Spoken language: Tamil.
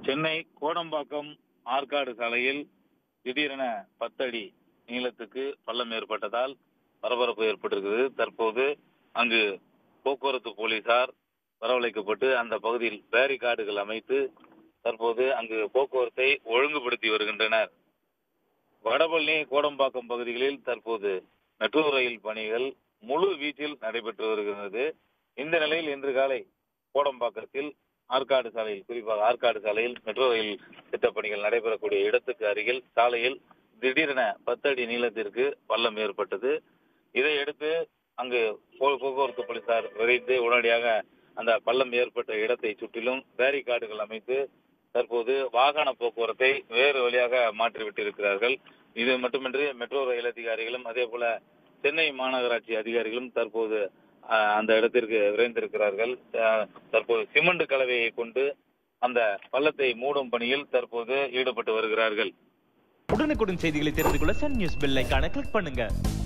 சென்னை கோடம்பாக்கம் ஆற்காடு சாலையில் திடீரென பத்து அடி நீளத்துக்கு பள்ளம் ஏற்பட்டதால் பரபரப்பு ஏற்பட்டிருக்கிறது தற்போது அங்கு போக்குவரத்து போலீசார் வரவழைக்கப்பட்டு அந்த பகுதியில் பேரிகார்டுகள் அமைத்து தற்போது அங்கு போக்குவரத்தை ஒழுங்குபடுத்தி வருகின்றனர் வடபழனி கோடம்பாக்கம் பகுதிகளில் தற்போது மெட்ரோ ரயில் பணிகள் முழு வீச்சில் நடைபெற்று வருகிறது இந்த நிலையில் இன்று காலை கோடம்பாக்கத்தில் ஆற்காடு சாலையில் குறிப்பாக ஆற்காடு சாலையில் மெட்ரோ ரயில் திட்டப் பணிகள் நடைபெறக்கூடிய இடத்துக்கு அருகில் சாலையில் திடீரென பத்து அடி நீளத்திற்கு பள்ளம் ஏற்பட்டது இதையடுத்து அங்கு போ- போக்குவரத்து போலீசார் விரைந்து உடனடியாக அந்த பள்ளம் ஏற்பட்ட இடத்தை சுற்றிலும் பேரிகார்டுகள் அமைத்து தற்போது வாகன போக்குவரத்தை வேறு வழியாக மாற்றிவிட்டிருக்கிறார்கள் இது மட்டுமின்றி மெட்ரோ ரயில் அதிகாரிகளும் அதே போல சென்னை மாநகராட்சி அதிகாரிகளும் தற்போது அஹ், அந்த இடத்திற்கு விரைந்திருக்கிறார்கள் அஹ், தற்போது சிமெண்ட் கலவையை கொண்டு அந்த பள்ளத்தை மூடும் பணியில் தற்போது ஈடுபட்டு வருகிறார்கள் உடனுக்குடன் செய்திகளை தெரிந்து கொள்ள சன் நியூஸ் பெல் ஐகானை கிளிக் பண்ணுங்க